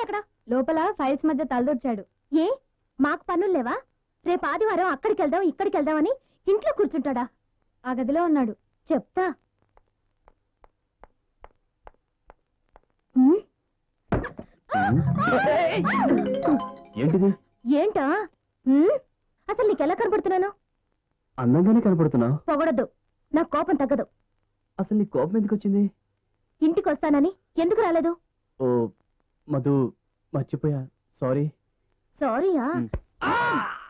ఎక్కడ లోపల ఫైల్స్ మధ్య తలదూర్చాడు ఏ మాకు పనులు లేవా రేపు ఆదివారం అక్కడికి వెళ్దాం ఇక్కడికి వెళ్దామని ఇంట్లో కూర్చుంటాడా ఆ గదిలో ఉన్నాడు చెప్తా ఉమ్, ఏంటిది ఏంటా ఉమ్, అసలు నీకెలా కనపడుతున్నాను అందంగానే కనపడుతున్నావు పొగడద్దు నాకు కోపం తగ్గదు అసలు నీ కోపం ఎందుకు వచ్చింది ఇంటికి వస్తానని ఎందుకు రాలేదు ఓ మధు మర్చిపోయా సారీ సారీయా ఉమ్.